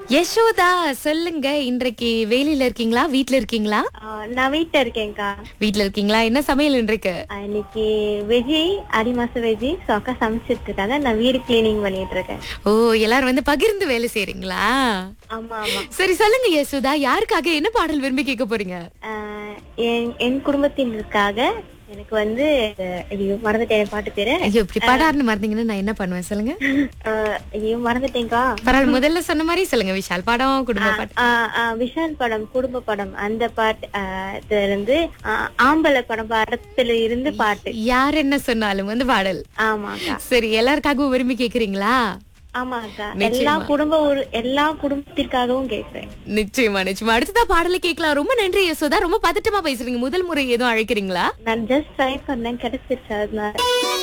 யசோதா சொல்லுங்க இன்றைக்கு வேலையில இருக்கீங்களா வீட்ல இருக்கீங்களா ஆ, நான் வீட்டுல இருக்கேன்க்கா வீட்ல இருக்கீங்களா என்ன சமையல் இன்றைக்கு ஆ, இன்னைக்கு வெஜி அடி மாச வெஜி ஸோ அக்கா சமைச்சிட்டு இருக்காங்க நான் வீடு கிளீனிங் பண்ணிட்டு இருக்கேன் ஓ எல்லாரும் வந்து பகிர்ந்து வேலை செய்றீங்களா ஆமா ஆமா சரி சொல்லுங்க யசோதா யாருக்காக என்ன பாடல் விரும்பி கேட்க போறீங்க ஆ, என் என் குடும்பத்தினருக்காக எனக்கு வந்து ஐயோ மறந்துட்டேன் பாட்டு பேரு ஐயோ இப்படி பாடாருன்னு மறந்தீங்கன்னா நான் என்ன பண்ணுவேன் சொல்லுங்க ஆ, ஐயோ மறந்துட்டேன்க்கா பரவாயில்ல முதல்ல சொன்ன மாதிரி சொல்லுங்க விஷால் படம் குடும்ப பாட்டு ஆ, ஆ, விஷால் படம் குடும்ப படம் அந்த பாட்டு ஆ, இதுல இருந்து ஆ, ஆம்பளை படம் படத்துல இருந்து பாட்டு யார் என்ன சொன்னாலும் வந்து பாடல் ஆமாக்கா சரி எல்லாருக்காகவும் விரும்பி கேக்குறீங்களா ஆமாக்கா நிச்சயமா. எல்லா குடும்ப ஒரு எல்லா குடும்பத்திற்காகவும் கேக்குறேன் நிச்சயமா நிச்சயமா அடுத்ததா பாடலை கேட்கலாம் ரொம்ப நன்றி யசோதா ரொம்ப பதட்டமா பேசுறீங்க முதல் முறை எதுவும் அழைக்கிறீங்களா நான் ஜஸ்ட் ட்ரை பண்ணேன் கிடைச்சிருச்சு அதனால